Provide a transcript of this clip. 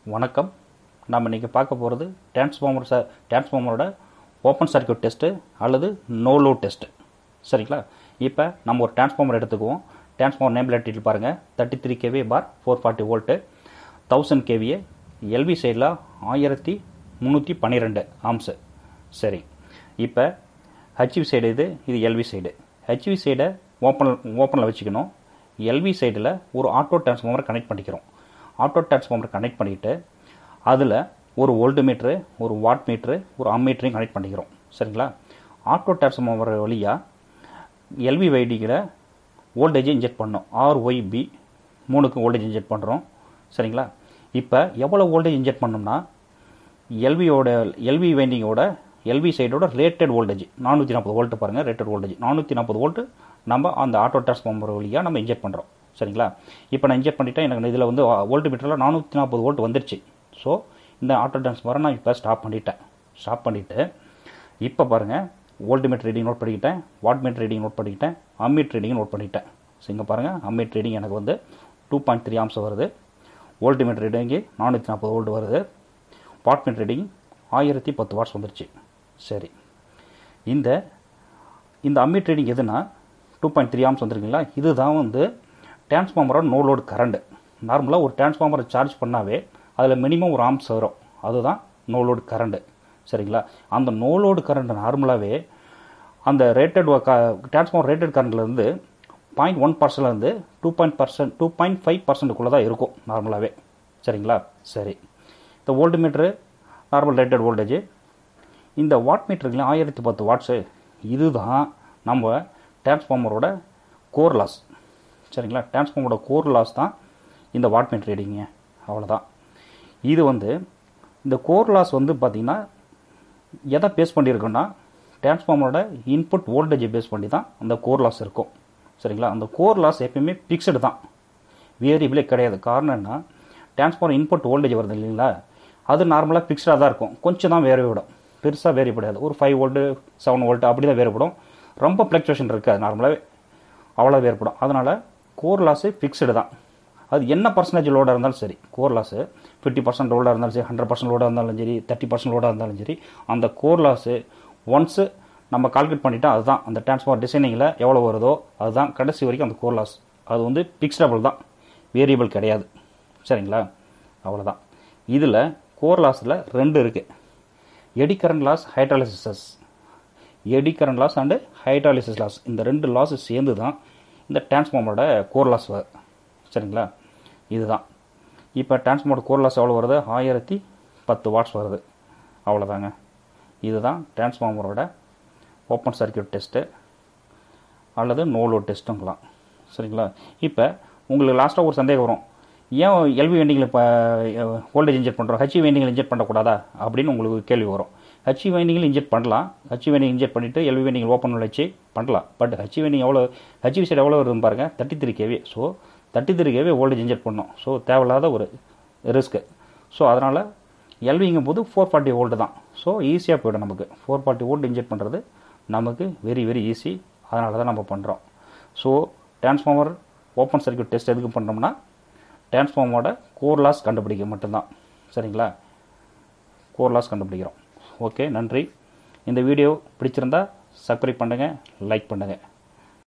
வணக்கம் நம்ம இன்றைக்கி பார்க்க போகிறது டிரான்ஸ்ஃபார்மர் ச டிரான்ஸ்ஃபார்மரோட ஓப்பன் சர்க்யூட் டெஸ்ட்டு அல்லது நோ லோட் டெஸ்ட்டு சரிங்களா இப்போ நம்ம ஒரு டிரான்ஸ்ஃபார்மர் எடுத்துக்குவோம் டிரான்ஸ்ஃபார்மர் நேம் லேட்டில் பாருங்கள் thirty three KV bar four forty volt thousand KVA LV சைடில் ஆயிரத்தி முந்நூற்றி பன்னிரெண்டு ஆம்ஸு சரி இப்போ ஹெச்வி சைடு இது இது எல்வி சைடு ஹெச்வி சைடை ஓப்பன் ஓப்பனில் வச்சுக்கணும் எல்வி சைடில் ஒரு ஆட்டோ டிரான்ஸ்ஃபார்மர் கனெக்ட் பண்ணிக்கிறோம் ஆட்டோ டிரான்ஸ்ஃபார்மர் கனெக்ட் பண்ணிவிட்டு அதில் ஒரு வோல்ட் மீட்ரு ஒரு வாட் மீட்ரு ஒரு அம்மீட்டரையும் கனெக்ட் பண்ணிக்கிறோம் சரிங்களா ஆட்டோ டிரான்ஸ்ஃபார்மர் வழியாக எல்வி வைடிங்கில் வோல்டேஜை இன்ஜெக்ட் பண்ணோம் ஆர்ஒய்பி மூணுக்கு வோல்டேஜ் இன்ஜெக்ட் பண்ணுறோம் சரிங்களா இப்போ எவ்வளோ வோல்டேஜ் இன்ஜெக்ட் பண்ணோம்னா எல்வியோட எல்வி வைண்டிங்கோட எல்வி சைடோட ரேட்டட் வோல்டேஜ் நானூற்றி நாற்பது வோல்ட் பாருங்கள் ரேட்டட் வோல்டேஜ் நானூற்றி நாற்பது வோல்ட் நம்ம அந்த ஆட்டோ டிரான்ஸ்ஃபார்மர் வழியாக நம்ம இன்ஜெக்ட் பண்ணுறோம் சரிங்களா இப்போ நான் இன்ஜெக்ட் பண்ணிட்டேன் எனக்கு இதில் வந்து வோல்ட் மீட்டரில் நானூற்றி நாற்பது வோல்ட் வந்துருச்சு ஸோ இந்த ஆட்டோ டிரான்ஸ்ஃபார்மரை நான் இப்போ ஸ்டாப் பண்ணிட்டேன் ஸ்டாப் பண்ணிவிட்டு இப்போ பாருங்கள் வோல்ட் மீட்டர் ரீடிங் நோட் பண்ணிக்கிட்டேன் வாட் மீட்டர் ரீடிங் நோட் பண்ணிக்கிட்டேன் அம்மீட் ரீடிங் நோட் பண்ணிக்கிட்டேன் ஸோ இங்கே பாருங்கள் அம்மீட் ரீடிங் எனக்கு வந்து டூ பாயிண்ட் த்ரீ ஆம்ஸ் வருது வோல்ட் மீட்டர் ரீடிங்கு நானூற்றி நாற்பது வோல்ட் வருது வாட் மீட்டர் ரீடிங் ஆயிரத்தி பத்து வாட்ஸ் வந்துருச்சு சரி இந்த இந்த அம்மீட் ரீடிங் எதுனா டூ பாயிண்ட் த்ரீ ஆம்ஸ் வந்துருக்குங்களா இதுதான் வந்து டிரான்ஸ்ஃபார்மரோட நோ லோடு கரண்ட் நார்மலாக ஒரு டிரான்ஸ்ஃபார்மரை சார்ஜ் பண்ணாவே அதில் மினிமம் ஒரு ஆம்ஸ் வரும் அதுதான் நோ லோடு கரண்ட்டு சரிங்களா அந்த நோ லோடு கரண்ட் நார்மலாகவே அந்த ரேட்டட் டிரான்ஸ்ஃபார்மர் ரேட்டட் கரண்ட்லேருந்து பாயிண்ட் ஒன் பர்சன்ட்லேருந்து two point percent two point five பர்சன்ட்டுக்குள்ளே தான் இருக்கும் நார்மலாகவே சரிங்களா சரி இந்த voltmeter normal rated voltage இந்த வாட் மீட்டருக்குல ஆயிரத்தி பத்து வாட்ஸு இதுதான் நம்ம டிரான்ஸ்ஃபார்மரோட கோர் லாஸ் சரிங்களா டிரான்ஸ்ஃபார்மரோட கோர் லாஸ் தான் இந்த வாட் மீட்டர் ரீடிங்க அவ்வளோதான் இது வந்து இந்த கோர் லாஸ் வந்து பார்த்திங்கன்னா எதை பேஸ் பண்ணியிருக்கோன்னா டிரான்ஸ்ஃபார்மரோட இன்புட் வோல்டேஜை பேஸ் பண்ணி தான் அந்த கோர் லாஸ் இருக்கும் சரிங்களா அந்த கோர் லாஸ் எப்பயுமே ஃபிக்ஸ்டு தான் வேரியபிளே கிடையாது காரணம் என்ன டிரான்ஸ்ஃபார்மர் இன்புட் வோல்டேஜ் வருது இல்லைங்களா அது நார்மலாக ஃபிக்ஸ்டாக தான் இருக்கும் கொஞ்சம் தான் வேறுபடும் பெருசாக வேறுபடாது ஒரு ஃபைவ் வோல்ட்டு செவன் வோல்ட் அப்படி தான் வேறுபடும் ரொம்ப ஃப்ளக்சுவேஷன் இருக்காது நார்மலாகவே அவ்வளோ வேறுபடும் அதனால் கோர் லாஸு ஃபிக்ஸ்டு தான் அது என்ன பர்சன்டேஜ் லோடாக இருந்தாலும் சரி கோர் லாஸு ஃபிஃப்டி பர்சன்ட் லோடாக இருந்தாலும் சரி ஹண்ட்ரட் பர்சன்ட் லோடாக இருந்தாலும் சரி தேர்ட்டி பர்சன்ட் லோடாக இருந்தாலும் சரி அந்த கோர் லாஸு ஒன்ஸு நம்ம கால்குலேட் பண்ணிட்டா அதுதான் அந்த டிரான்ஸ்ஃபார் டிசைனிங்கில் எவ்வளோ வருதோ அதுதான் கடைசி வரைக்கும் அந்த கோர் லாஸ் அது வந்து ஃபிக்ஸ்டபிள் தான் வேரியபிள் கிடையாது சரிங்களா அவ்வளோதான் இதில் கோர் லாஸில் ரெண்டு இருக்குது eddy current loss hydrolysis eddy current loss and hydrolysis loss இந்த ரெண்டு லாஸ் சேர்ந்து தான் இந்த டிரான்ஸ்ஃபார்மரோட கோர் லாஸ் சரிங்களா இதுதான் இப்போ டிரான்ஸ்ஃபார்மரோட கோர் லாஸ் எவ்வளோ வருது ஆயிரத்தி பத்து வாட்ஸ் வருது அவ்வளோதாங்க இதுதான் டிரான்ஸ்ஃபார்மரோட ஓப்பன் சர்க்கியூட் டெஸ்ட்டு அல்லது நோ லோட் டெஸ்ட்டுங்களாம் சரிங்களா இப்போ உங்களுக்கு லாஸ்ட்டாக ஒரு சந்தேகம் வரும் ஏன் எல்வி வெண்டிங்கில் இப்போ வோல்டேஜ் இன்ஜெக்ட் பண்ணுறோம் ஹெச்இ வெண்டிங்கில் இன்ஜெக்ட் பண்ணக்கூடாதா அப்படின்னு உங்களுக்கு கேள்வி வரும் ஹெச்இ வெண்டிங்கில் இன்ஜெக்ட் பண்ணலாம் ஹெச்இ வெண்டிங் இன்ஜெக்ட் பண்ணிவிட்டு எல்வி வெண்டிங்கில் ஓப்பன் வச்சு பண்ணலாம் பட் ஹெச்இ வெண்டிங் எவ்வளோ ஹெச்இ சைடு எவ்வளோ வருதுன்னு பாருங்கள் thirty three KV so thirty three KV voltage inject பண்ணோம் ஸோ தேவையில்லாத ஒரு ரிஸ்க்கு ஸோ அதனால் எல்விங்கும் போது ஃபோர் ஃபார்ட்டி வோல்ட் தான் ஸோ ஈஸியாக போய்டும் நமக்கு ஃபோர் ஃபார்ட்டி வோல்ட் இன்ஜெக்ட் பண்ணுறது நமக்கு வெரி வெரி ஈஸி அதனால தான் நம்ம பண்ணுறோம் so transformer open circuit test எதுக்கு பண்ணுறோம்னா டிரான்ஸ்ஃபார்மரோட கோர் லாஸ் கண்டுபிடிக்க மட்டும்தான் சரிங்களா கோர் லாஸ் கண்டுபிடிக்கிறோம் ஓகே நன்றி இந்த வீடியோ பிடிச்சிருந்தா சப்ஸ்கிரைப் பண்ணுங்கள் லைக் பண்ணுங்கள்